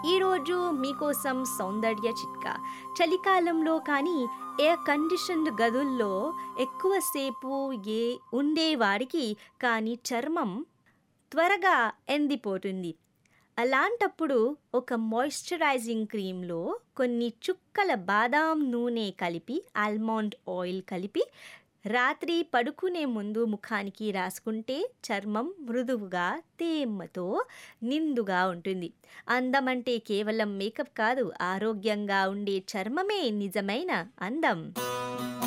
ఈరోజు మీకోసం సౌందర్య చిట్కా చలికాలంలో కానీ ఎయిర్ కండిషన్డ్ గదుల్లో ఎక్కువసేపు ఏ ఉండేవారికి కానీ చర్మం త్వరగా ఎండిపోతుంది అలాంటప్పుడు ఒక మాయిశ్చరైజింగ్ క్రీమ్లో కొన్ని చుక్కల బాదాం నూనె కలిపి ఆల్మండ్ ఆయిల్ కలిపి రాత్రి పడుకునే ముందు ముఖానికి రాసుకుంటే చర్మం మృదువుగా తేమతో నిండుగా ఉంటుంది అందం అంటే కేవలం మేకప్ కాదు ఆరోగ్యంగా ఉండే చర్మమే నిజమైన అందం